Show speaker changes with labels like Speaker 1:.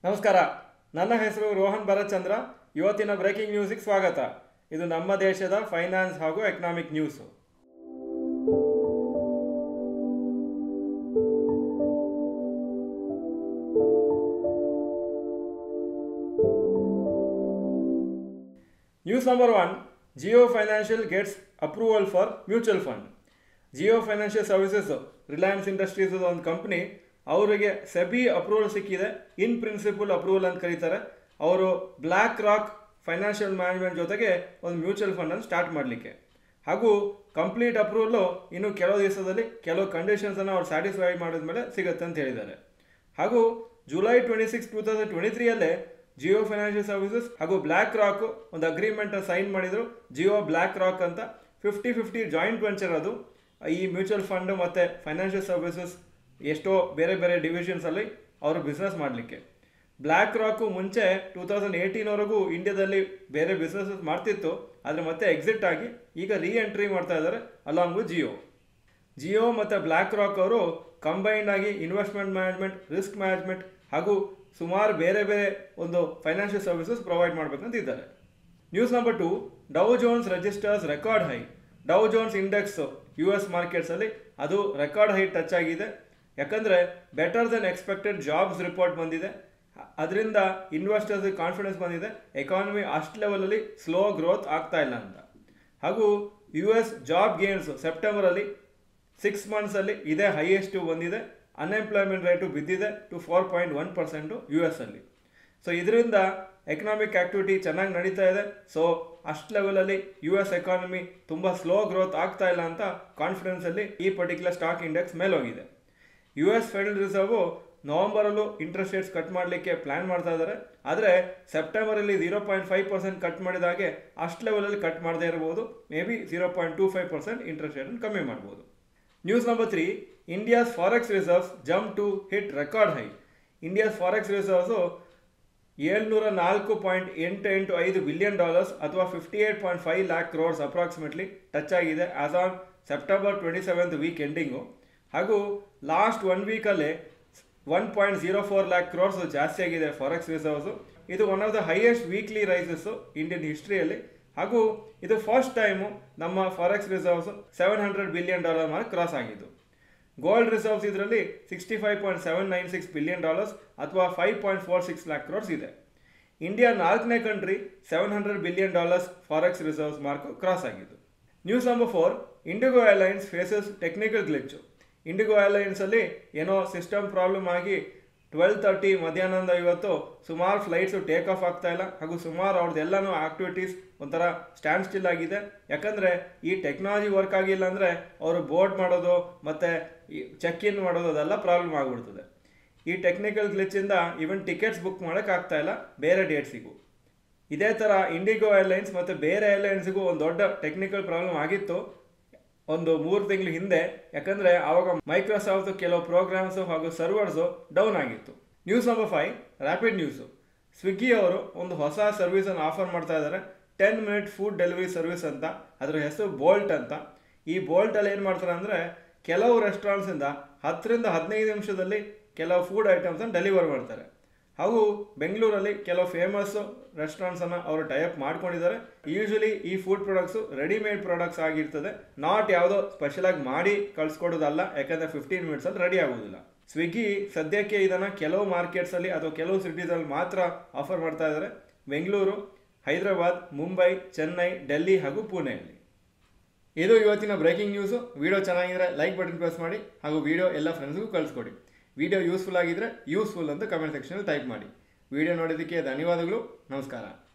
Speaker 1: ನಮಸ್ಕಾರ ನನ್ನ ಹೆಸರು ರೋಹನ್ ಭರತ್ಚಂದ್ರ ಇವತ್ತಿನ ಬ್ರೇಕಿಂಗ್ ನ್ಯೂಸಿಗೆ ಸ್ವಾಗತ ಇದು ನಮ್ಮ ದೇಶದ ಫೈನಾನ್ಸ್ ಹಾಗೂ economic news news number one Jio financial gets approval for mutual fund Jio financial services Reliance Industries ಒಂದು ಕಂಪ್ನಿ ಅವರಿಗೆ ಸೆಬಿ ಅಪ್ರೂವಲ್ ಸಿಕ್ಕಿದೆ ಇನ್ ಪ್ರಿನ್ಸಿಪಲ್ ಅಪ್ರೂವಲ್ ಅಂತ ಕರೀತಾರೆ ಅವರು ಬ್ಲ್ಯಾಕ್ ರಾಕ್ ಫೈನಾನ್ಷಿಯಲ್ ಮ್ಯಾನೇಜ್ಮೆಂಟ್ ಜೊತೆಗೆ ಒಂದು ಮ್ಯೂಚುವಲ್ ಫಂಡನ್ನು ಸ್ಟಾರ್ಟ್ ಮಾಡಲಿಕ್ಕೆ ಹಾಗೂ ಕಂಪ್ಲೀಟ್ ಅಪ್ರೂವಲ್ಲು ಇನ್ನು ಕೆಲವು ದಿವಸದಲ್ಲಿ ಕೆಲವು ಕಂಡೀಷನ್ಸನ್ನು ಅವ್ರು ಸ್ಯಾಟಿಸ್ಫೈ ಮಾಡಿದ್ಮೇಲೆ ಸಿಗುತ್ತೆ ಅಂತ ಹೇಳಿದ್ದಾರೆ ಹಾಗೂ July twenty six two thousand twenty ತ್ರೀಯಲ್ಲೇ ಜಿಯೋ ಫೈನಾನ್ಷಿಯಲ್ ಸರ್ವಿಸಸ್ ಹಾಗೂ ಬ್ಲ್ಯಾಕ್ ರಾಕ್ ಒಂದು ಅಗ್ರಿಮೆಂಟ್ ಸೈನ್ ಮಾಡಿದ್ರು ಜಿಯೋ ಬ್ಲ್ಯಾಕ್ ರಾಕ್ ಅಂತ ಫಿಫ್ಟಿ ಫಿಫ್ಟಿ ಜಾಯಿಂಟ್ ವೆಂಚರ್ ಅದು ಈ ಮ್ಯೂಚುವಲ್ ಫಂಡ್ ಮತ್ತು ಫೈನಾನ್ಷಿಯಲ್ ಸರ್ವಿಸಸ್ ಎಷ್ಟೋ ಬೇರೆ ಬೇರೆ ಡಿವಿಷನ್ಸಲ್ಲಿ ಅವರು ಬಿಸ್ನೆಸ್ ಮಾಡಲಿಕ್ಕೆ ಬ್ಲ್ಯಾಕ್ ರಾಕು ಮುಂಚೆ ಟೂ ತೌಸಂಡ್ ಏಯ್ಟೀನ್ವರೆಗೂ ಇಂಡಿಯಾದಲ್ಲಿ ಬೇರೆ ಬಿಸ್ನೆಸಸ್ ಮಾಡ್ತಿತ್ತು ಆದರೆ ಮತ್ತೆ ಎಕ್ಸಿಟ್ ಆಗಿ ಈಗ ರೀ ಎಂಟ್ರಿ ಮಾಡ್ತಾ ಇದ್ದಾರೆ ಅಲಾಂಗ್ ವಿತ್ ಜಿಯೋ ಜಿಯೋ ಮತ್ತು ಬ್ಲ್ಯಾಕ್ ರಾಕ್ ಅವರು ಕಂಬೈನ್ಡ್ ಆಗಿ ಇನ್ವೆಸ್ಟ್ಮೆಂಟ್ ಮ್ಯಾನೇಜ್ಮೆಂಟ್ ರಿಸ್ಕ್ ಮ್ಯಾನೇಜ್ಮೆಂಟ್ ಹಾಗೂ ಸುಮಾರು ಬೇರೆ ಬೇರೆ ಒಂದು ಫೈನಾನ್ಷಿಯಲ್ ಸರ್ವಿಸಸ್ ಪ್ರೊವೈಡ್ ಮಾಡಬೇಕಂತ ಇದ್ದಾರೆ news number two Dow Jones registers record high Dow Jones index U S ಮಾರ್ಕೆಟ್ಸಲ್ಲಿ ಅದು ರೆಕಾರ್ಡ್ ಹೈ ಟಚ್ ಆಗಿದೆ ಯಾಕಂದರೆ better then expected jobs report ಬಂದಿದೆ ಅದರಿಂದ ಇನ್ವೆಸ್ಟರ್ಸ್ ಕಾನ್ಫಿಡೆನ್ಸ್ ಬಂದಿದೆ ಎಕಾನಮಿ ಅಷ್ಟು ಲೆವೆಲಲ್ಲಿ ಸ್ಲೋ ಗ್ರೋತ್ ಆಗ್ತಾ ಇಲ್ಲ ಅಂತ ಹಾಗೂ ಯು ಎಸ್ ಜಾಬ್ ಗೇನ್ಸ್ ಸೆಪ್ಟೆಂಬರಲ್ಲಿ ಸಿಕ್ಸ್ ಮಂತ್ಸಲ್ಲಿ ಇದೇ ಹೈಯೆಸ್ಟು ಬಂದಿದೆ ಅನ್ಎಂಪ್ಲಾಯ್ಮೆಂಟ್ ರೇಟು ಬಿದ್ದಿದೆ to four point one percent U S ಅಲ್ಲಿ ಸೊ ಇದರಿಂದ ಎಕನಾಮಿಕ್ ಆ್ಯಕ್ಟಿವಿಟಿ ಚೆನ್ನಾಗಿ ನಡೀತಾ ಇದೆ ಸೊ ಅಷ್ಟು ಲೆವೆಲಲ್ಲಿ ಯು ಎಸ್ ಎಕಾನಮಿ ತುಂಬ ಸ್ಲೋ ಗ್ರೋತ್ ಆಗ್ತಾ ಇಲ್ಲ ಅಂತ ಕಾನ್ಫಿಡೆನ್ಸಲ್ಲಿ ಈ ಪರ್ಟಿಕ್ಯುಲರ್ ಸ್ಟಾಕ್ ಇಂಡೆಕ್ಸ್ ಮೇಲೋಗಿದೆ ಯು ಎಸ್ ಫೆಡರಲ್ ರಿಸರ್ವು ನವಂಬರಲ್ಲೂ ಇಂಟ್ರೆಸ್ಟ್ ರೇಟ್ಸ್ ಕಟ್ ಮಾಡಲಿಕ್ಕೆ ಪ್ಲ್ಯಾನ್ ಮಾಡ್ತಾ ಇದ್ದಾರೆ ಆದರೆ ಸೆಪ್ಟೆಂಬರಲ್ಲಿ zero point five percent cut ಮಾಡಿದಾಗೆ ಅಷ್ಟು ಲೆವೆಲಲ್ಲಿ ಕಟ್ ಮಾಡದೇ ಇರ್ಬೋದು maybe zero point two five percent interest ರೇಟನ್ನು ಕಮ್ಮಿ ಮಾಡ್ಬೋದು news number three India's forex reserves jump to hit record high India's forex reserves ಏಳ್ನೂರ ನಾಲ್ಕು ಪಾಯಿಂಟ್ ಎಂಟು ಎಂಟು ಐದು ಬಿಲಿಯನ್ ಡಾಲರ್ಸ್ ಅಥವಾ fifty eight point five lakh crores approximately touch ಆಗಿದೆ as on September twenty seventh week ending ಹಾಗೂ ಲಾಸ್ಟ್ ಒನ್ ವೀಕಲ್ಲೇ one point zero four lakh crores ಜಾಸ್ತಿ ಆಗಿದೆ ಫಾರೆಕ್ಸ್ ರಿಸರ್ವ್ಸು ಇದು one of the highest weekly rises Indian ಹಿಸ್ಟ್ರಿಯಲ್ಲಿ ಹಾಗೂ ಇದು ಫಸ್ಟ್ ಟೈಮು ನಮ್ಮ forex reserves seven hundred billion dollar mark cross ಆಗಿದ್ದು ಗೋಲ್ಡ್ ರಿಸರ್ವ್ಸ್ ಇದರಲ್ಲಿ sixty five point seven nine six billion dollars ಅಥವಾ five point four six lakh crores ಇದೆ India ನಾಲ್ಕನೇ country seven hundred billion dollars forex reserves mark cross ಆಗಿದ್ದು news number four IndiGo Airlines faces technical glitch IndiGo ಏರ್ಲೈನ್ಸಲ್ಲಿ ಏನೋ system problem ಆಗಿ twelve thirty ಮಧ್ಯಾಹ್ನದ ಇವತ್ತು ಸುಮಾರು ಫ್ಲೈಟ್ಸು ಟೇಕ್ ಆಫ್ ಆಗ್ತಾ ಇಲ್ಲ ಹಾಗೂ ಸುಮಾರು ಅವ್ರದ್ದೆಲ್ಲನೂ ಆಕ್ಟಿವಿಟೀಸ್ ಒಂಥರ ಸ್ಟ್ಯಾಂಡ್ ಸ್ಟಿಲ್ ಆಗಿದೆ ಯಾಕಂದರೆ ಈ ಟೆಕ್ನಾಲಜಿ ವರ್ಕ್ ಆಗಿಲ್ಲ ಅಂದರೆ ಅವರು ಬೋರ್ಡ್ ಮಾಡೋದು ಮತ್ತು ಈ ಚೆಕ್ ಇನ್ ಮಾಡೋದು ಅದೆಲ್ಲ ಪ್ರಾಬ್ಲಮ್ ಆಗಿಬಿಡ್ತದೆ ಈ ಟೆಕ್ನಿಕಲ್ ಗ್ಲಿಚ್ಚಿಂದ ಈವನ್ ಟಿಕೆಟ್ಸ್ ಬುಕ್ ಮಾಡೋಕ್ಕಾಗ್ತಾ ಇಲ್ಲ ಬೇರೆ ಡೇಟ್ಸಿಗೂ ಇದೇ ಥರ ಇಂಡಿಗೋ ಏರ್ಲೈನ್ಸ್ ಮತ್ತು ಬೇರೆ ಏರ್ಲೈನ್ಸಿಗೂ ಒಂದು ದೊಡ್ಡ ಟೆಕ್ನಿಕಲ್ ಪ್ರಾಬ್ಲಮ್ ಆಗಿತ್ತು ಒಂದು ಮೂರು ತಿಂಗಳ ಹಿಂದೆ ಯಾಕಂದರೆ ಆವಾಗ ಮೈಕ್ರೋಸಾಫ್ಟ್ ಕೆಲವು ಪ್ರೋಗ್ರಾಮ್ಸು ಹಾಗೂ ಸರ್ವರ್ಸು ಡೌನ್ ಆಗಿತ್ತು news number five rapid news Swiggy ಅವರು ಒಂದು ಹೊಸ ಸರ್ವಿಸನ್ನು ಆಫರ್ ಮಾಡ್ತಾ ಇದ್ದಾರೆ ten minute food delivery service ಅಂತ ಅದರ ಹೆಸರು ಬೋಲ್ಟ್ ಅಂತ ಈ ಬೋಲ್ಟಲ್ಲಿ ಏನು ಮಾಡ್ತಾರೆ ಅಂದರೆ ಕೆಲವು ರೆಸ್ಟೋರೆಂಟ್ಸಿಂದ ಹತ್ತರಿಂದ ಹದಿನೈದು ನಿಮಿಷದಲ್ಲಿ ಕೆಲವು ಫುಡ್ ಐಟಮ್ಸನ್ನು ಡೆಲಿವರ್ ಮಾಡ್ತಾರೆ ಹಾಗೂ ಬೆಂಗಳೂರಲ್ಲಿ ಕೆಲವು ಫೇಮಸ್ಸು ರೆಸ್ಟೋರೆಂಟ್ಸನ್ನು ಅವರು ಟೈಅಪ್ ಮಾಡ್ಕೊಂಡಿದ್ದಾರೆ ಯೂಶಲಿ ಈ ಫುಡ್ ಪ್ರಾಡಕ್ಟ್ಸು ರೆಡಿಮೇಡ್ ಪ್ರಾಡಕ್ಟ್ಸ್ ಆಗಿರ್ತದೆ ನಾಟ್ ಯಾವುದೋ ಸ್ಪೆಷಲಾಗಿ ಮಾಡಿ ಕಳಿಸ್ಕೊಡೋದಲ್ಲ ಯಾಕಂದರೆ ಫಿಫ್ಟೀನ್ ಮಿನಿಟ್ಸಲ್ಲಿ ರೆಡಿ ಆಗೋದಿಲ್ಲ ಸ್ವಿಗ್ಗಿ ಸದ್ಯಕ್ಕೆ ಇದನ್ನು ಕೆಲವು ಮಾರ್ಕೆಟ್ಸಲ್ಲಿ ಅಥವಾ ಕೆಲವು ಸಿಟೀಸಲ್ಲಿ ಮಾತ್ರ ಆಫರ್ ಮಾಡ್ತಾ ಇದ್ದಾರೆ ಬೆಂಗಳೂರು ಹೈದರಾಬಾದ್ ಮುಂಬೈ ಚೆನ್ನೈ ಡೆಲ್ಲಿ ಹಾಗೂ ಪುಣೆಯಲ್ಲಿ ಇದು ಇವತ್ತಿನ ಬ್ರೇಕಿಂಗ್ ನ್ಯೂಸು ವಿಡಿಯೋ ಚೆನ್ನಾಗಿದ್ರೆ ಲೈಕ್ ಬಟನ್ ಪ್ರೆಸ್ ಮಾಡಿ ಹಾಗೂ ವಿಡಿಯೋ ಎಲ್ಲ ಫ್ರೆಂಡ್ಸ್ಗೂ ಕಳಿಸ್ಕೊಡಿ ವಿಡಿಯೋ ಯೂಸ್ಫುಲ್ ಆಗಿದ್ದರೆ ಯೂಸ್ಫುಲ್ ಅಂತ ಕಮೆಂಟ್ ಸೆಕ್ಷನಲ್ಲಿ ಟೈಪ್ ಮಾಡಿ ವಿಡಿಯೋ ನೋಡೋದಕ್ಕೆ ಧನ್ಯವಾದಗಳು ನಮಸ್ಕಾರ